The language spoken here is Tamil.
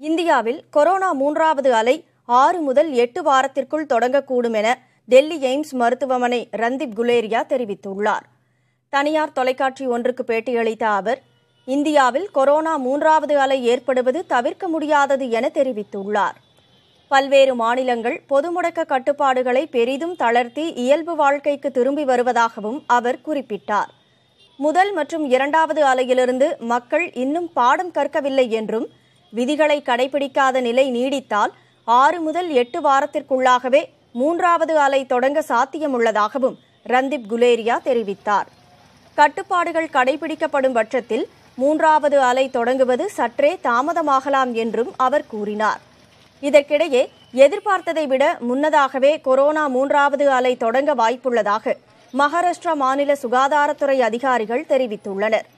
இந்தியாவில் கொரோனா மூன்றாவது அலை ஆறு முதல் எட்டு வாரத்திற்குள் தொடங்கக்கூடும் என டெல்லி எய்ம்ஸ் மருத்துவமனை ரந்தீப் குலேரியா தெரிவித்துள்ளார் தனியார் தொலைக்காட்சி ஒன்றுக்கு பேட்டியளித்த அவர் இந்தியாவில் கொரோனா மூன்றாவது அலை ஏற்படுவது தவிர்க்க முடியாதது என தெரிவித்துள்ளார் பல்வேறு மாநிலங்கள் பொது முடக்க கட்டுப்பாடுகளை பெரிதும் தளர்த்தி இயல்பு வாழ்க்கைக்கு திரும்பி வருவதாகவும் அவர் குறிப்பிட்டார் முதல் மற்றும் இரண்டாவது அலையிலிருந்து மக்கள் இன்னும் பாடம் கற்கவில்லை என்றும் விதிகளை கடைபிடிக்காத நிலை நீடித்தால் ஆறு முதல் எட்டு வாரத்திற்குள்ளாகவே மூன்றாவது அலை தொடங்க சாத்தியமுள்ளதாகவும் ரந்தீப் குலேரியா தெரிவித்தார் கட்டுப்பாடுகள் கடைபிடிக்கப்படும் பட்சத்தில் மூன்றாவது அலை தொடங்குவது சற்றே தாமதமாகலாம் என்றும் அவர் கூறினார் இதற்கிடையே எதிர்பார்த்ததை விட முன்னதாகவே கொரோனா மூன்றாவது அலை தொடங்க வாய்ப்புள்ளதாக மகாராஷ்டிரா மாநில சுகாதாரத்துறை அதிகாரிகள் தெரிவித்துள்ளனர்